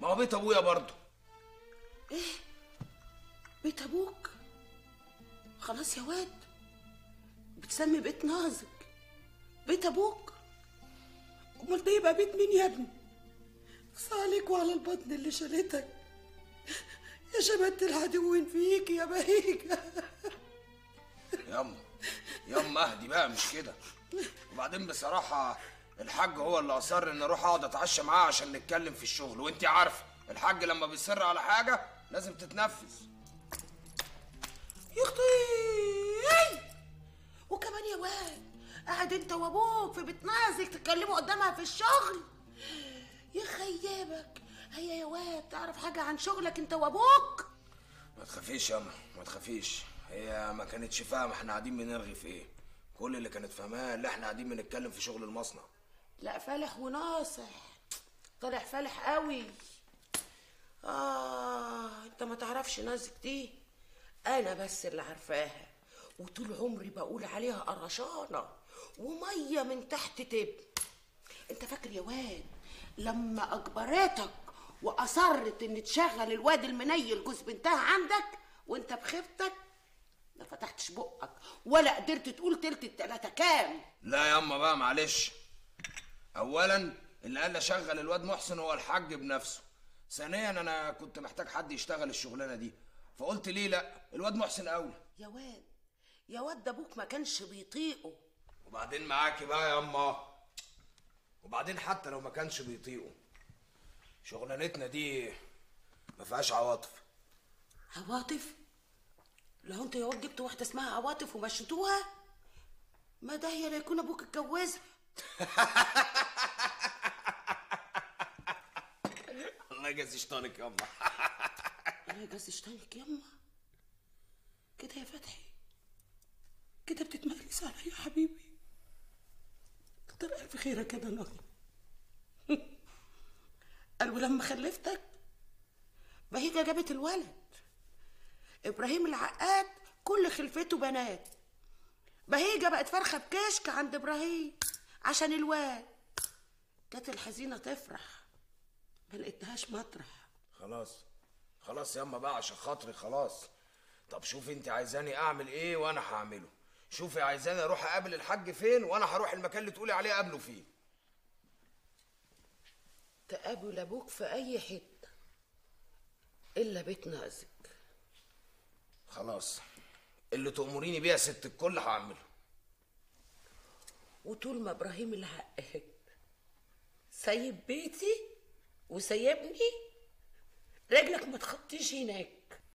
ما هو بيت ابويا برضه بيت ابوك خلاص يا واد بتسمي بيت نازك بيت ابوك امال ده يبقى بيت مين يا ابني بص عليك وعلى البطن اللي شالتك يا شبت العدوين فيك يا بهيجة ياما ياما اهدي بقى مش كده وبعدين بصراحة الحاج هو اللي أصر إن أروح أقعد أتعشى معاه عشان نتكلم في الشغل وأنت عارفة الحاج لما بيصر على حاجة لازم تتنفذ يا اختي وكمان يا واد قاعد انت وابوك في بيت نازك تتكلموا قدامها في الشغل يخيبك هيا يا واد تعرف حاجة عن شغلك انت وابوك ما تخافيش ياما ما تخافيش هي ما كانتش فاهمة احنا قاعدين بنرغي في ايه كل اللي كانت فاهماه اللي احنا قاعدين بنتكلم في شغل المصنع لا فالح وناصح طلع فالح قوي اه انت ما تعرفش نازك دي انا بس اللي عارفاها وطول عمري بقول عليها قرشانه وميه من تحت تب انت فاكر يا واد لما اجبرتك واصرت ان تشغل الواد المنيل جوز بنتها عندك وانت بخيبتك ما فتحتش بقك ولا قدرت تقول تلت التلاته كام لا ياما بقى معلش اولا اللي قال لي اشغل الواد محسن هو الحاج بنفسه ثانيا انا كنت محتاج حد يشتغل الشغلانه دي فقلت ليه لا الواد محسن اولى يا واد يا واد ده ابوك ما كانش بيطيقه وبعدين معاكي بقى يا اما وبعدين حتى لو ما كانش بيطيقه شغلانتنا دي ما فيهاش عواطف عواطف لو انت يا واد جبت واحده اسمها عواطف ومشيتوها ما ده هي لا يكون ابوك اتجوزها الله يجازي شيطانك يا اما انا جاز تانك يما كده يا فتحي كده بتتمهلس عليا يا حبيبي كتر الف خيرك يا ضناي قالوا لما خلفتك بهيجة جابت الولد ابراهيم العقاد كل خلفته بنات بهيجة بقت فرخة بكشك عند ابراهيم عشان الواد كانت الحزينة تفرح ما لقيتهاش مطرح خلاص خلاص يا اما بقى عشان خاطري خلاص طب شوفي انت عايزاني اعمل ايه وانا هعمله شوفي عايزاني اروح اقابل الحاج فين وانا هروح المكان اللي تقولي عليه اقابله فيه تقابل ابوك في اي حته الا بيت نازك خلاص اللي تأمريني بيه يا ست الكل هعمله وطول ما ابراهيم العقاد سايب بيتي وسايبني رجلك ما تخطيش هناك